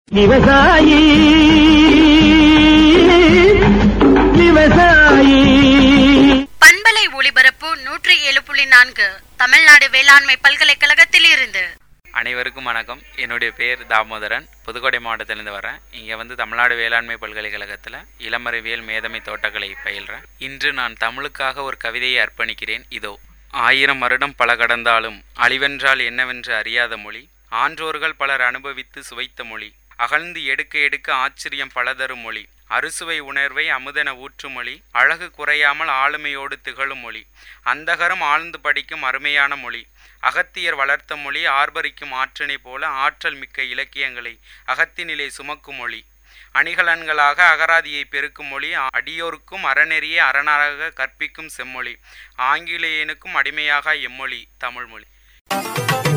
விவசாயி விவசாயி பண்பலை ஒளிபரப்பு நூற்றி ஏழு புள்ளி நான்கு தமிழ்நாடு வேளாண்மை பல்கலைக்கழகத்தில் இருந்து அனைவருக்கும் வணக்கம் என்னுடைய பேர் தாமோதரன் புதுக்கோட்டை மாவட்டத்திலேருந்து வரேன் இங்கே வந்து தமிழ்நாடு வேளாண்மை பல்கலைக்கழகத்தில் இளமறிவியல் மேதமை தோட்டக்கலை பயில்றேன் இன்று நான் தமிழுக்காக ஒரு கவிதையை அர்ப்பணிக்கிறேன் இதோ ஆயிரம் வருடம் பல கடந்தாலும் அழிவென்றால் என்னவென்று அறியாத மொழி ஆன்றோர்கள் பலர் அனுபவித்து சுவைத்த மொழி அகழ்ந்து எடுக்க எடுக்க ஆச்சரியம் பலதரும் மொழி அறுசுவை உணர்வை அமுதென ஊற்றும் மொழி அழகு குறையாமல் ஆளுமையோடு திகழும் மொழி அந்தகரம் ஆழ்ந்து படிக்கும் அருமையான மொழி அகத்தியர் வளர்த்த மொழி ஆர்ப்பரிக்கும் ஆற்றனை போல ஆற்றல் மிக்க இலக்கியங்களை அகத்தினிலே சுமக்கும் மொழி அணிகலன்களாக அகராதியை பெருக்கும் மொழி அடியோருக்கும் அறநெறியை அரணாக கற்பிக்கும் செம்மொழி ஆங்கிலேயனுக்கும் அடிமையாக எம்மொழி தமிழ்மொழி